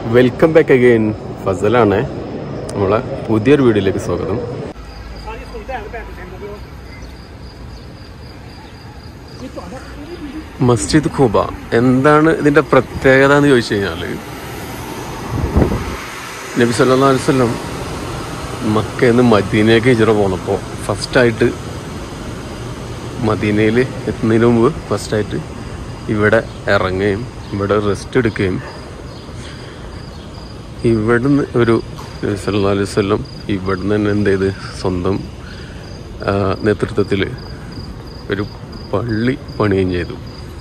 welcome back again ഫസലാണ് നമ്മളെ പുതിയൊരു വീഡിയോയിലേക്ക് സ്വാഗതം മസ്ജിദ് ഖൂബ എന്താണ് ഇതിന്റെ പ്രത്യേകത എന്ന് ചോദിച്ചു കഴിഞ്ഞാൽ നബി സല്ലാ വല്ലം മക്കയിൽ നിന്ന് മദീനയ്ക്ക് ഹിജറ പോന്നപ്പോൾ ഫസ്റ്റായിട്ട് മദീനയിൽ എത്തുന്നതിന് മുമ്പ് ഫസ്റ്റായിട്ട് ഇവിടെ ഇറങ്ങുകയും ഇവിടെ റെസ്റ്റ് എടുക്കുകയും ഇവിടുന്ന് ഒരു നബി സല്ലല്ലാഹു അലൈഹി വസല്ലം ഇവിടുന്ന് തന്നെ എന്ത് ചെയ്ത് സ്വന്തം നേതൃത്വത്തിൽ ഒരു പള്ളി പണിയുകയും ചെയ്തു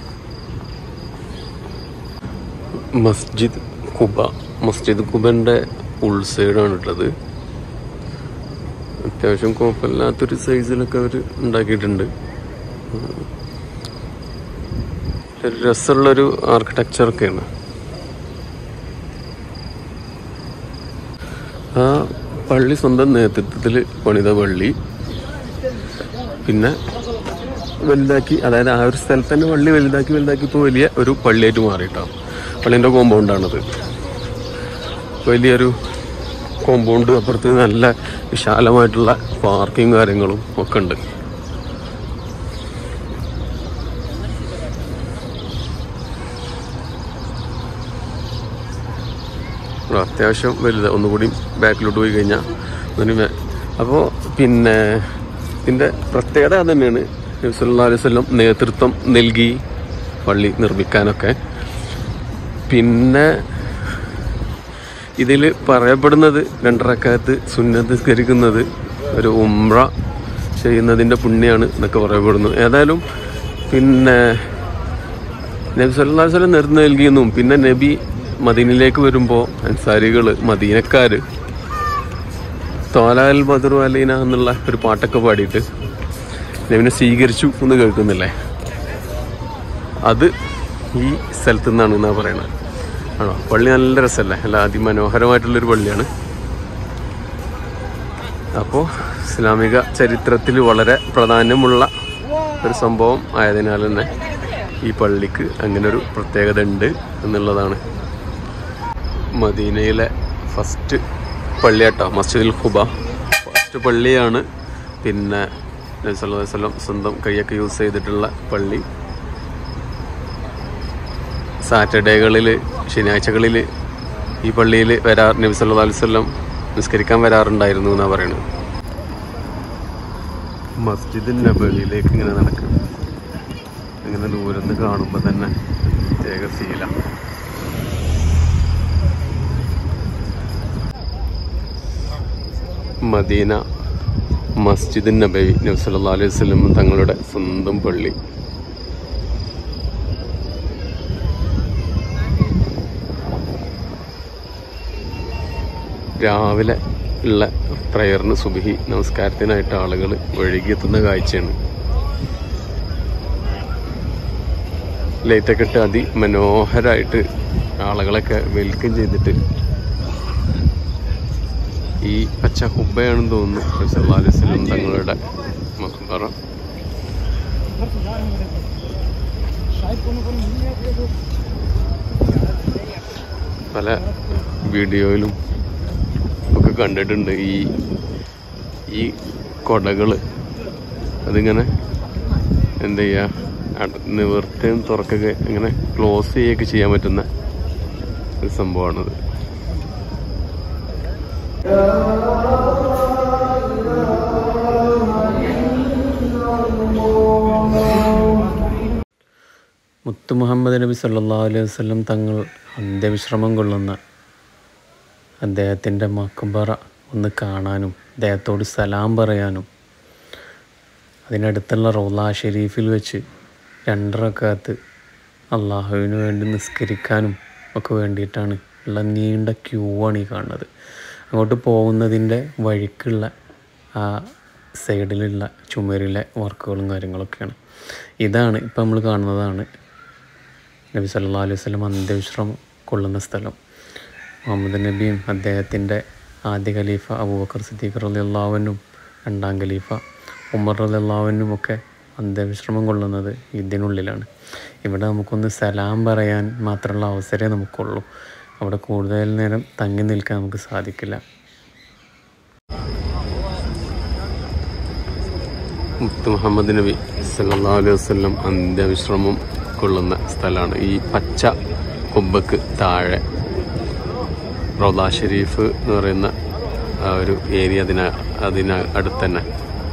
മസ്ജിദ് കുബ മസ്ജിദ് കുബൻ്റെ ഉൾസൈഡാണ് ഉള്ളത് അത്യാവശ്യം കുഴപ്പമില്ലാത്തൊരു സൈസിലൊക്കെ അവർ ഉണ്ടാക്കിയിട്ടുണ്ട് ഒരു രസമുള്ളൊരു ആർക്കിടെക്ചറൊക്കെയാണ് ആ പള്ളി സ്വന്തം നേതൃത്വത്തിൽ പണിത പള്ളി പിന്നെ വലുതാക്കി അതായത് ആ ഒരു സ്ഥലത്ത് തന്നെ പള്ളി വലുതാക്കി വലുതാക്കി ഇപ്പോൾ വലിയ ഒരു പള്ളിയായിട്ട് മാറിയിട്ടാണ് പള്ളീൻ്റെ കോമ്പൗണ്ടാണത് വലിയൊരു കോമ്പൗണ്ട് അപ്പുറത്ത് നല്ല വിശാലമായിട്ടുള്ള പാർക്കിങ് കാര്യങ്ങളും ഒക്കെ ഉണ്ട് അത്യാവശ്യം വലുത് ഒന്നുകൂടി ബാക്കിലോട്ട് പോയി കഴിഞ്ഞാൽ അതിന് അപ്പോൾ പിന്നെ ഇതിൻ്റെ പ്രത്യേകത അത് തന്നെയാണ് നബി സല്ലല്ലാഹു അലൈഹി വസല്ലം നേതൃത്വം നൽകി പള്ളി നിർമ്മിക്കാനൊക്കെ പിന്നെ ഇതിൽ പറയപ്പെടുന്നത് രണ്ടരക്കാലത്ത് സുന്നതസ്കരിക്കുന്നത് ഒരു ഉംറ ചെയ്യുന്നതിൻ്റെ പുണ്യമാണ് എന്നൊക്കെ പറയപ്പെടുന്നു ഏതായാലും പിന്നെ നബി സല്ലല്ലാഹു അലൈഹി വസല്ലം നേതൃത്വം നൽകിയെന്നും പിന്നെ നബി മദീനയിലേക്ക് വരുമ്പോൾ അൻസാരികൾ മദീനക്കാർ തോലാൽ ബദറു അലീന എന്നുള്ള ഒരു പാട്ടൊക്കെ പാടിയിട്ട് നബിനെ സ്വീകരിച്ചു എന്ന് കേൾക്കുന്നില്ലേ അത് ഈ സ്ഥലത്തു നിന്നാണ് എന്നാ പറയണത് ആണോ പള്ളി നല്ല രസമല്ലേ അല്ല അതിമനോഹരമായിട്ടുള്ളൊരു പള്ളിയാണ് അപ്പോൾ ഇസ്ലാമിക ചരിത്രത്തിൽ വളരെ പ്രാധാന്യമുള്ള ഒരു സംഭവം ആയതിനാൽ തന്നെ ഈ പള്ളിക്ക് അങ്ങനെ ഒരു പ്രത്യേകത ഉണ്ട് എന്നുള്ളതാണ് മദീനയിലെ ഫസ്റ്റ് പള്ളിയാട്ടോ മസ്ജിദുൽ ഖുബ ഫസ്റ്റ് പള്ളിയാണ് പിന്നെ നബി സല്ലല്ലാഹു അലൈഹി വസല്ലം സ്വന്തം കൈയൊക്കെ യൂസ് ചെയ്തിട്ടുള്ള പള്ളി സാറ്റർഡേകളിൽ ശനിയാഴ്ചകളിൽ ഈ പള്ളിയിൽ വരാ നബി സല്ലല്ലാഹു അലൈഹി വസല്ലം നിസ്കരിക്കാൻ വരാറുണ്ടായിരുന്നു എന്നാണ് പറയുന്നത് മസ്ജിദ് നബവിയിലേക്ക് ഇങ്ങനെ നടക്കും ഇങ്ങനെ ദൂരത്ത് കാണുമ്പോൾ തന്നെ പ്രത്യേക ഫീലാണ് മദീന മസ്ജിദ് നബവി നബി സല്ലല്ലാഹു അലൈഹി വസല്ലം തങ്ങളുടെ സ്വന്തം പള്ളി രാവിലെ ഉള്ള പ്രയറിന് സുബഹി നമസ്കാരത്തിനായിട്ട് ആളുകൾ ഒഴുകിയെത്തുന്ന കാഴ്ചയാണ് ലൈറ്റൊക്കെ ഇട്ട് അതിമനോഹരമായിട്ട് ആളുകളൊക്കെ വെൽക്കം ചെയ്തിട്ട് ഈ പച്ച ഹുബയാണെന്ന് തോന്നുന്നു നബി സല്ലല്ലാഹു അലൈഹി വസല്ലം തങ്ങളുടെ മക്ബറ പല വീഡിയോയിലും ഒക്കെ കണ്ടിട്ടുണ്ട് ഈ ഈ കൊടകൾ അതിങ്ങനെ എന്താ ചെയ്യുക നിവർത്തുകയും തുറക്കുകയും ഇങ്ങനെ ക്ലോസ് ചെയ്യുകയൊക്കെ ചെയ്യാൻ പറ്റുന്ന ഒരു സംഭവമാണത് മുത്തു മുഹമ്മദ് നബി സല്ലല്ലാഹു അലൈഹി വസല്ലം തങ്ങൾ അന്ത്യവിശ്രമം കൊള്ളുന്ന അദ്ദേഹത്തിൻ്റെ മക്കുംബറ ഒന്ന് കാണാനും അദ്ദേഹത്തോട് സലാം പറയാനും അതിനടുത്തുള്ള റോള ഷെരീഫിൽ വെച്ച് രണ്ടരക്കാലത്ത് അള്ളാഹുവിന് വേണ്ടി നിസ്കരിക്കാനും ഒക്കെ വേണ്ടിയിട്ടാണ് ഉള്ള നീണ്ട ക്യൂ ആണ് ഈ കാണുന്നത് അങ്ങോട്ട് പോകുന്നതിൻ്റെ വഴിക്കുള്ള ആ സൈഡിലുള്ള ചുമരിലെ വർക്കുകളും കാര്യങ്ങളൊക്കെയാണ് ഇതാണ് ഇപ്പം നമ്മൾ കാണുന്നതാണ് നബി സല്ലല്ലാഹു അലൈഹി വസല്ലം അന്ത്യവിശ്രമം കൊള്ളുന്ന സ്ഥലം മുഹമ്മദ് നബിയും അദ്ദേഹത്തിൻ്റെ ആദ്യ ഖലീഫ അബൂബക്കർ സിദ്ദീഖ് റളിയല്ലാഹുവിനും രണ്ടാം ഖലീഫ ഉമർ റളിയല്ലാഹുവിനും ഒക്കെ അന്ത്യവിശ്രമം കൊള്ളുന്നത് ഇതിനുള്ളിലാണ് ഇവിടെ നമുക്കൊന്ന് സലാം പറയാൻ മാത്രമുള്ള അവസരമേ നമുക്കുള്ളൂ അവിടെ കൂടുതൽ നേരം തങ്ങി നിൽക്കാൻ നമുക്ക് സാധിക്കില്ല മുത്ത് മുഹമ്മദ് നബി സല്ലല്ലാഹു അലൈഹി വസല്ലം അന്ത്യവിശ്രമം കൊള്ളുന്ന സ്ഥലമാണ് ഈ പച്ച കൊമ്പക്ക് താഴെ റോദ ഷെരീഫ് എന്ന് പറയുന്ന ആ ഒരു ഏരിയ അതിന അതിന അടുത്ത് തന്നെ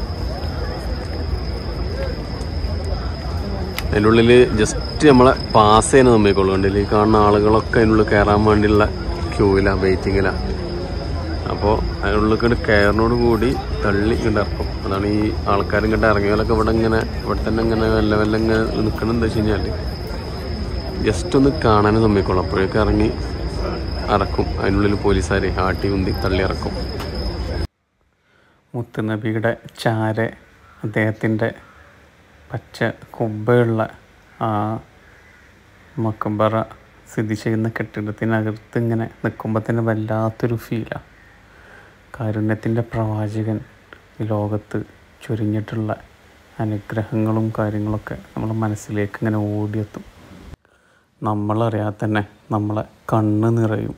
അതിൻ്റെ ഉള്ളിൽ ജസ്റ്റ് നമ്മളെ പാസ് ചെയ്യുന്ന നമ്മേക്കുള്ളൂ കണ്ടില്ല ഈ കാണുന്ന ആളുകളൊക്കെ അതിനുള്ളിൽ കയറാൻ വേണ്ടിയുള്ള ക്യൂവിലാണ് വെയിറ്റിങ്ങിലാണ് അപ്പോൾ അതിനുള്ളിൽ ഇങ്ങോട്ട് കയറിനോട് കൂടി തള്ളി ഇങ്ങോട്ട് ഇറക്കും അതാണ് ഈ ആൾക്കാർ ഇങ്ങോട്ട് ഇറങ്ങിയാലൊക്കെ ഇവിടെ ഇങ്ങനെ ഇവിടെ തന്നെ ഇങ്ങനെ വല്ല വല്ല ഇങ്ങനെ നിൽക്കണം എന്താ വെച്ച് കഴിഞ്ഞാൽ ജസ്റ്റ് ഒന്ന് കാണാനും നമ്മേക്കുള്ളൂ അപ്പോഴേക്കും ഇറങ്ങി ഇറക്കും അതിനുള്ളിൽ പോലീസുകാർ ആട്ടി ഉന്തി തള്ളി ഇറക്കും മുത്തുനബിയുടെ ചാര അദ്ദേഹത്തിൻ്റെ പച്ച കുബ്ബയുള്ള ആ മക്കമ്പറ സ്ഥിതി ചെയ്യുന്ന കെട്ടിടത്തിനകത്ത് ഇങ്ങനെ നിൽക്കുമ്പോൾ തന്നെ വല്ലാത്തൊരു ഫീലാണ് കാരുണ്യത്തിൻ്റെ പ്രവാചകൻ ഈ ലോകത്ത് ചൊരിഞ്ഞിട്ടുള്ള അനുഗ്രഹങ്ങളും കാര്യങ്ങളൊക്കെ നമ്മുടെ മനസ്സിലേക്ക് ഇങ്ങനെ ഓടിയെത്തും നമ്മളറിയാതെ തന്നെ നമ്മളെ കണ്ണ് നിറയും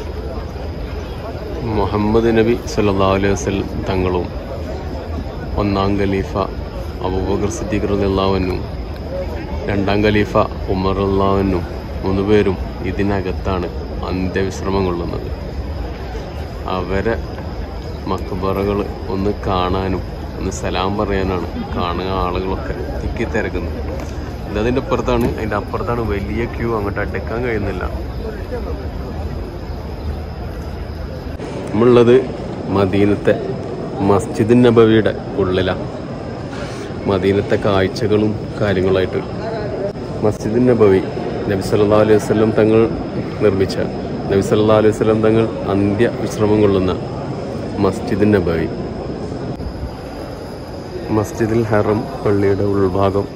മുഹമ്മദ് നബി സല്ലല്ലാഹു അലൈഹി വസല്ലം തങ്ങളും ഒന്നാം ഖലീഫ അബൂബക്കർ സിദ്ദീഖ് റളിയല്ലാഹുവിനും രണ്ടാം ഖലീഫ ഉമർ റളിയല്ലാഹുവിനും മൂന്ന് പേരും ഇതിനകത്താണ് അന്ത്യവിശ്രമം കൊള്ളുന്നത് അവരെ മക്ബറകൾ ഒന്ന് കാണാനും ഒന്ന് സലാം പറയാനാണ് കാണുക ആളുകളൊക്കെ തിക്കി തിരക്കുന്നത് ഇതതിൻ്റെ അപ്പുറത്താണ് അതിൻ്റെ അപ്പുറത്താണ് വലിയ ക്യൂ അങ്ങോട്ട് അടുക്കാൻ കഴിയുന്നില്ല നമ്മളുള്ളത് മദീനത്തെ മസ്ജിദ് നബവിയുടെ ഉള്ളിലാണ് മദീനത്തെ കാഴ്ചകളും കാര്യങ്ങളായിട്ട് മസ്ജിദ് നബവി നബി സല്ലല്ലാഹു അലൈഹി വസല്ലം തങ്ങൾ നിർമ്മിച്ച നബി സല്ലല്ലാഹു അലൈഹി വസല്ലം തങ്ങൾ അന്ത്യ വിശ്രമം കൊള്ളുന്ന മസ്ജിദ് നബവി മസ്ജിദുൽ ഹറം പള്ളിയുടെ ഉൾഭാഗം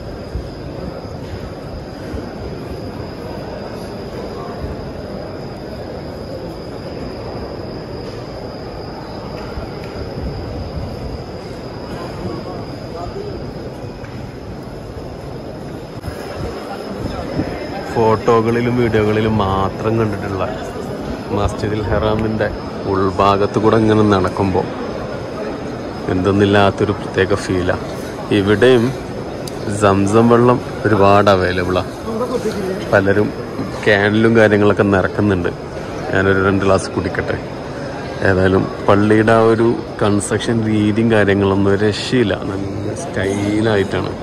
ഫോട്ടോകളിലും വീഡിയോകളിലും മാത്രം കണ്ടിട്ടുള്ള മസ്ജിദുൽ ഹറാമിൻ്റെ ഉൾഭാഗത്ത് കൂടെ ഇങ്ങനെ നടക്കുമ്പോൾ എന്തെന്നില്ലാത്തൊരു പ്രത്യേക ഫീലാണ് ഇവിടെയും സംസം വെള്ളം ഒരുപാട് അവൈലബിളാണ് പലരും ക്യാനിലും കാര്യങ്ങളൊക്കെ നിറക്കുന്നുണ്ട് ഞാനൊരു രണ്ട് ഗ്ലാസ് കുടിക്കട്ടെ ഏതായാലും പള്ളിയുടെ ആ ഒരു കൺസ്ട്രക്ഷൻ രീതിയും കാര്യങ്ങളൊന്നും ഒരു രക്ഷയില്ല നല്ല സ്റ്റൈലായിട്ടാണ്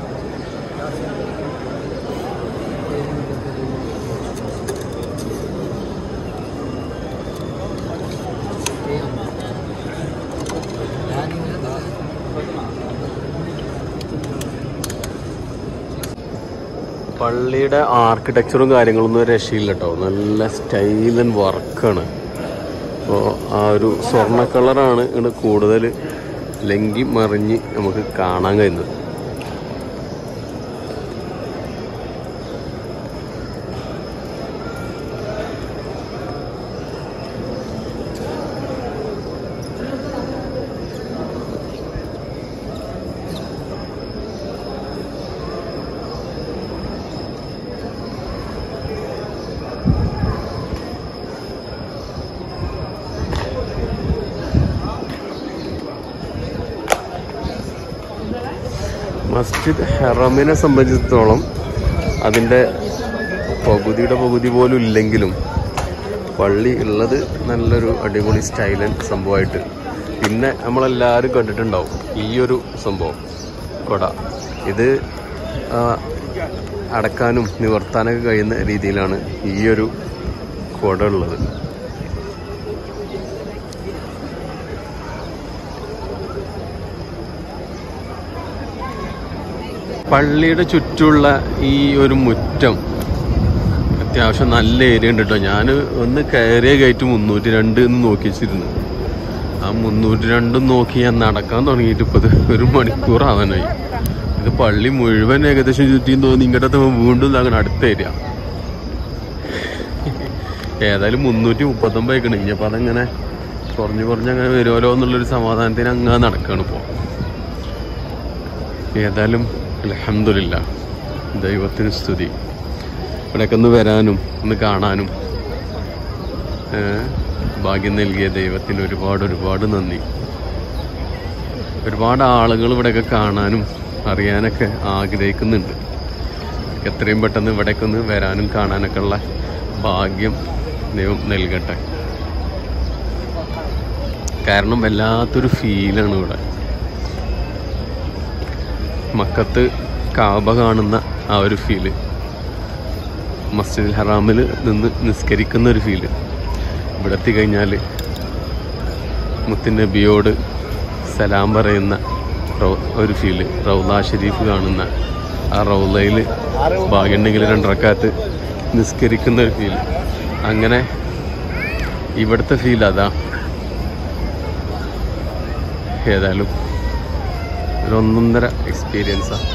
പള്ളിയുടെ ആർക്കിടെക്ചറും കാര്യങ്ങളൊന്നും ഒരു രക്ഷയില്ല കേട്ടോ നല്ല സ്റ്റൈലൻ വർക്കാണ് അപ്പോൾ ആ ഒരു സ്വർണ്ണ കളറാണ് ഇവിടെ കൂടുതൽ ലങ്കി മറിഞ്ഞ് നമുക്ക് കാണാൻ കഴിയുന്നത് മസ്ജിദ് ഹറമിനെ സംബന്ധിച്ചിടത്തോളം അതിൻ്റെ പകുതിയുടെ പകുതി പോലും ഇല്ലെങ്കിലും പള്ളി ഉള്ളത് നല്ലൊരു അടിപൊളി സ്റ്റൈലൻ സംഭവമായിട്ട് പിന്നെ നമ്മളെല്ലാവരും കണ്ടിട്ടുണ്ടാവും ഈ ഒരു സംഭവം കൊട ഇത് ആ, അടക്കാനും നിവർത്താനൊക്കെ കഴിയുന്ന രീതിയിലാണ് ഈ ഒരു കൊട ഉള്ളത് പള്ളിയുടെ ചുറ്റുമുള്ള ഈ ഒരു മുറ്റം അത്യാവശ്യം നല്ല ഏരിയ ഉണ്ട് കേട്ടോ ഞാൻ ഒന്ന് കയറിയ കയറ്റ് മുന്നൂറ്റി രണ്ട് എന്ന് നോക്കി വെച്ചിരുന്നു ആ മുന്നൂറ്റി രണ്ടും നോക്കി ഞാൻ നടക്കാൻ തുടങ്ങിയിട്ട് ഇപ്പോൾ ഇത് ഒരു മണിക്കൂർ ആവാനായി ഇത് പള്ളി മുഴുവൻ ഏകദേശം ചുറ്റിയും തോന്നി ഇങ്ങോട്ട് വീണ്ടും ഇതാകണം അടുത്ത ഏരിയ ഏതായാലും മുന്നൂറ്റി മുപ്പത്തൊമ്പത് ആയിക്കണ് ഇനിയപ്പോൾ അതങ്ങനെ കുറഞ്ഞു കുറഞ്ഞ് അങ്ങനെ വരുമല്ലോ എന്നുള്ളൊരു സമാധാനത്തിന് അങ്ങനെ നടക്കുകയാണ് ഇപ്പോൾ ഏതായാലും അലഹമില്ല ദൈവത്തിന് സ്തുതി ഇവിടെയൊക്കെ ഒന്ന് വരാനും ഒന്ന് കാണാനും ഏ, ഭാഗ്യം നൽകിയ ദൈവത്തിന് ഒരുപാട് ഒരുപാട് നന്ദി ഒരുപാട് ആളുകൾ ഇവിടെയൊക്കെ കാണാനും അറിയാനൊക്കെ ആഗ്രഹിക്കുന്നുണ്ട് എത്രയും പെട്ടെന്ന് ഇവിടേക്ക് ഒന്ന് വരാനും കാണാനൊക്കെ ഉള്ള ഭാഗ്യം ദൈവം നൽകട്ടെ കാരണം വല്ലാത്തൊരു ഫീലാണ് ഇവിടെ മക്കത്ത് കാബ കാണുന്ന ആ ഒരു ഫീല് മസ്ജിദ് ഹറാമിൽ നിന്ന് നിസ്കരിക്കുന്ന ഒരു ഫീല് ഇവിടെ എത്തിക്കഴിഞ്ഞാൽ മുത്തിൻ നബിയോട് സലാം പറയുന്ന റൗ- ഒരു ഫീല് റൗല ഷരീഫ് കാണുന്ന ആ റൗലയിൽ ഭാഗ്യമുണ്ടെങ്കിൽ രണ്ടരക്കാത്ത് നിസ്കരിക്കുന്ന ഒരു ഫീല് അങ്ങനെ ഇവിടുത്തെ ഫീൽ അതാ ഏതായാലും ഒരു ഒന്നൊന്നര എക്സ്പീരിയൻസാണ്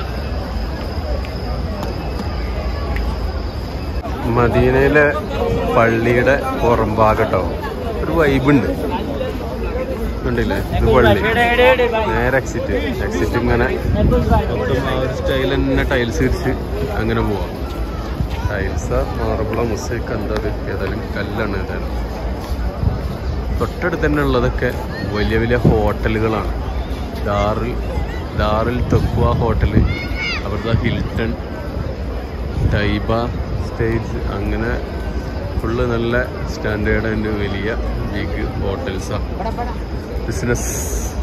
മദീനയിലെ പള്ളിയുടെ പുറം ഭാഗട്ടോ ഒരു വൈബുണ്ട് കണ്ടില്ലേ ഇത് പള്ളി നേരെ എക്സിറ്റ് എക്സിറ്റ് ഇങ്ങനെ മൊത്തം ആ ഒരു സ്റ്റൈൽ തന്നെ ടൈൽസ് വിരിച്ച് അങ്ങനെ പോവാം ടൈൽസ് മാർബിളോ മുസൈക്ക് എന്താ അത് ഏതായാലും കല്ലാണ് ഏതായാലും തൊട്ടടുത്ത് തന്നെ ഉള്ളതൊക്കെ വലിയ വലിയ ഹോട്ടലുകളാണ് ദാറിൽ ദാറിൽ തെക്കുവ ഹോട്ടൽ അവിടുത്തെ ഹിൽട്ടൺ ടൈബ സ്റ്റേറ്റ്സ് അങ്ങനെ ഫുള്ള് നല്ല സ്റ്റാൻഡേർഡ് ആൻഡ് വലിയ ബിഗ് ഹോട്ടൽസാണ് ബിസിനസ്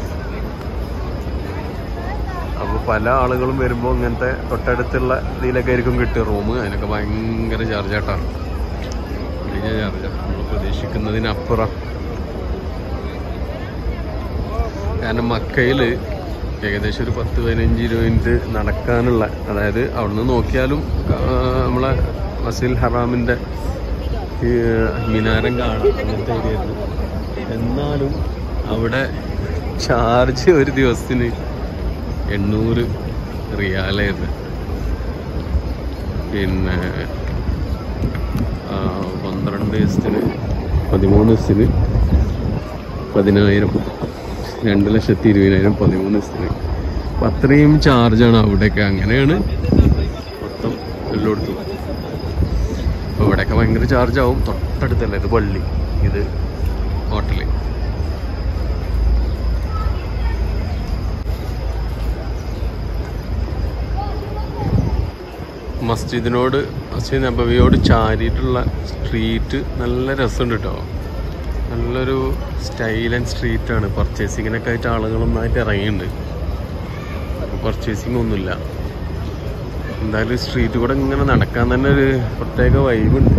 അപ്പോൾ പല ആളുകളും വരുമ്പോൾ ഇങ്ങനത്തെ തൊട്ടടുത്തുള്ള ഇതിലൊക്കെ ആയിരിക്കും കിട്ടുക റൂം അതിനൊക്കെ ഭയങ്കര ചാർജ് ആട്ടാണ് വലിയ ചാർജ് നമ്മൾ പ്രതീക്ഷിക്കുന്നതിനപ്പുറം കാരണം മക്കയിൽ ഏകദേശം ഒരു പത്ത് പതിനഞ്ച് ഇരുപത് മിനിറ്റ് നടക്കാനുള്ള അതായത് അവിടുന്ന് നോക്കിയാലും ആ, നമ്മളെ മസിൽ ഹറാമിൻ്റെ ഈ മിനാരം കാണാം അങ്ങനത്തെ ഏരിയ എന്നാലും അവിടെ ചാർജ് ഒരു ദിവസത്തിന് എണ്ണൂറ് റിയാലായിരുന്നു പിന്നെ ആ, പന്ത്രണ്ട് ദിവസത്തിന് പതിമൂന്ന് ദിവസത്തിന് പതിനായിരം രണ്ട് ലക്ഷത്തി ഇരുപതിനായിരം പതിമൂന്ന് ദിവസത്തിന് അപ്പം അത്രയും ചാർജാണ് അവിടെയൊക്കെ അങ്ങനെയാണ് മൊത്തം എല്ലായിടത്തും അപ്പോൾ ഇവിടെയൊക്കെ ഭയങ്കര ചാർജ് ആവും തൊട്ടടുത്തല്ലേ ഇത് പള്ളി ഇത് ഹോട്ടല് മസ്ജിദിനോട് മസ്ജിദ് നബവിയോട് ചാരിയിട്ടുള്ള സ്ട്രീറ്റ് നല്ല രസമുണ്ട് കേട്ടോ നല്ലൊരു സ്റ്റൈൽ ആൻഡ് സ്ട്രീറ്റ് ആണ് പർച്ചേസിങ്ങിനൊക്കെ ആയിട്ട് ആളുകൾ ഒന്നായിട്ട് ഇറങ്ങിയിട്ടുണ്ട് പർച്ചേസിങ് ഒന്നുമില്ല എന്തായാലും സ്ട്രീറ്റ് കൂടെ ഇങ്ങനെ നടക്കാൻ തന്നെ ഒരു പ്രത്യേക വൈബുണ്ട്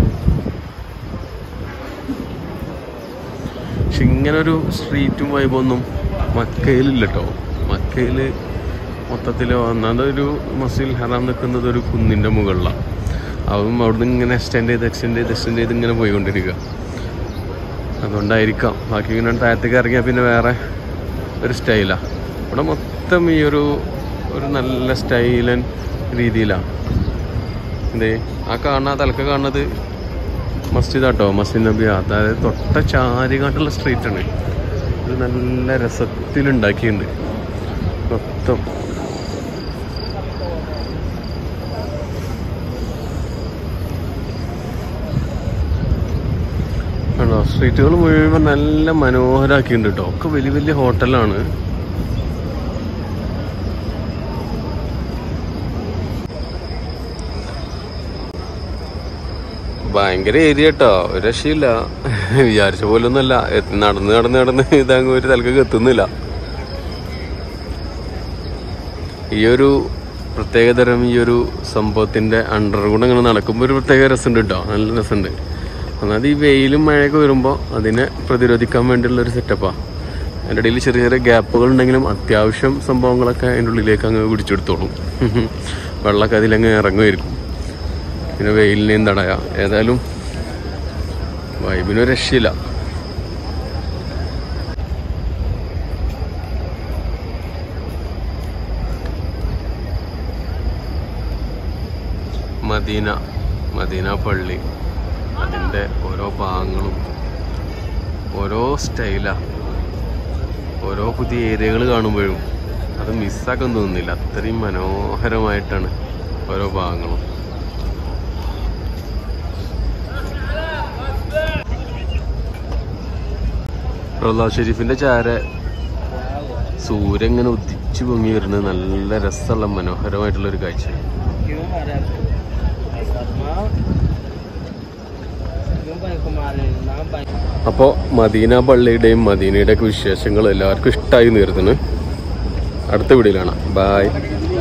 പക്ഷെ ഇങ്ങനെ ഒരു സ്ട്രീറ്റും വൈബൊന്നും മക്കയിലില്ല കേട്ടോ മക്കയിൽ മൊത്തത്തിൽ ഒന്നാമതൊരു മസ്ജിദ് ഹറാം നിൽക്കുന്നത് ഒരു കുന്നിൻ്റെ മുകളിലാണ് അതും അവിടുന്ന് ഇങ്ങനെ എക്സ്റ്റെൻഡ് ചെയ്ത് എക്സ്റ്റെൻഡ് ചെയ്ത് എക്സ്റ്റെൻഡ് ചെയ്ത് ഇങ്ങനെ പോയിക്കൊണ്ടിരിക്കുക അതുകൊണ്ടായിരിക്കാം ബാക്കി ഇങ്ങനെ താഴത്തേക്ക് ഇറങ്ങിയാൽ പിന്നെ വേറെ ഒരു സ്റ്റൈലാണ് ഇവിടെ മൊത്തം ഈ ഒരു ഒരു നല്ല സ്റ്റൈലൻ രീതിയിലാണ് എന്തേ ആ കാണുന്ന തലക്ക് കാണുന്നത് മസ്ജിദ് ആട്ടോ മസ്ജിദ് നബി അതായത് തൊട്ട ചാരികാട്ടുള്ള സ്ട്രീറ്റാണ് ഇത് നല്ല രസത്തിലുണ്ടാക്കിയിട്ടുണ്ട് മൊത്തം ആണോ സ്ട്രീറ്റുകൾ മുഴുവൻ നല്ല മനോഹരമാക്കിയിട്ടുണ്ട് കേട്ടോ ഒക്കെ വലിയ വലിയ ഹോട്ടലാണ് ഭയങ്കര ഏരിയ കേട്ടോ ഒരു രക്ഷയില്ല വിചാരിച്ച പോലൊന്നുമല്ല എത്തി- നടന്ന് നടന്ന് നടന്ന് ഇതങ്ങ് ഒരു തലക്കൊക്കെ എത്തുന്നില്ല ഈ ഒരു പ്രത്യേകതരം ഈ ഒരു സംഭവത്തിന്റെ അണ്ടർ കൂടെ ഇങ്ങനെ നടക്കുമ്പോൾ ഒരു പ്രത്യേക രസമുണ്ട് കേട്ടോ നല്ല രസമുണ്ട് ഒന്നാമത് ഈ വെയിലും മഴയൊക്കെ വരുമ്പോൾ അതിനെ പ്രതിരോധിക്കാൻ വേണ്ടിയുള്ള ഒരു സെറ്റപ്പാണ് അതിൻ്റെ ഇടയിൽ ചെറിയ ചെറിയ ഗ്യാപ്പുകൾ ഉണ്ടെങ്കിലും അത്യാവശ്യം സംഭവങ്ങളൊക്കെ അതിൻ്റെ ഉള്ളിലേക്ക് അങ്ങ് പിടിച്ചെടുത്തോളും വെള്ളമൊക്കെ അതിലങ്ങ് ഇറങ്ങുമായിരിക്കും പിന്നെ വെയിലിനെയും തടയാ ഏതായാലും വൈബിനൊരു രക്ഷയില്ല മദീന മദീന പള്ളി അതിൻ്റെ ഓരോ ഭാഗങ്ങളും ഓരോ സ്റ്റൈലാ ഓരോ പുതിയ ഏരിയകൾ കാണുമ്പോഴും അത് മിസ്സാക്കാൻ തോന്നുന്നില്ല അത്രയും മനോഹരമായിട്ടാണ് ഓരോ ഭാഗങ്ങളും റോലാ ഷെരീഫിന്റെ ചാര സൂര്യൻ ഇങ്ങനെ ഉദിച്ചു പൊങ്ങി വരുന്നത് നല്ല രസമുള്ള മനോഹരമായിട്ടുള്ള ഒരു കാഴ്ച क्यों मारे सदमा क्यों भाई को मारे नाम भाई അപ്പോൾ മദീന പള്ളിയുടെയും മദീനയുടെ ഒക്കെ വിശേഷങ്ങൾ എല്ലാവർക്കും ഇഷ്ടമായി നേർത്തിന് അടുത്ത വീഡിയോയിലാണ് ബായ്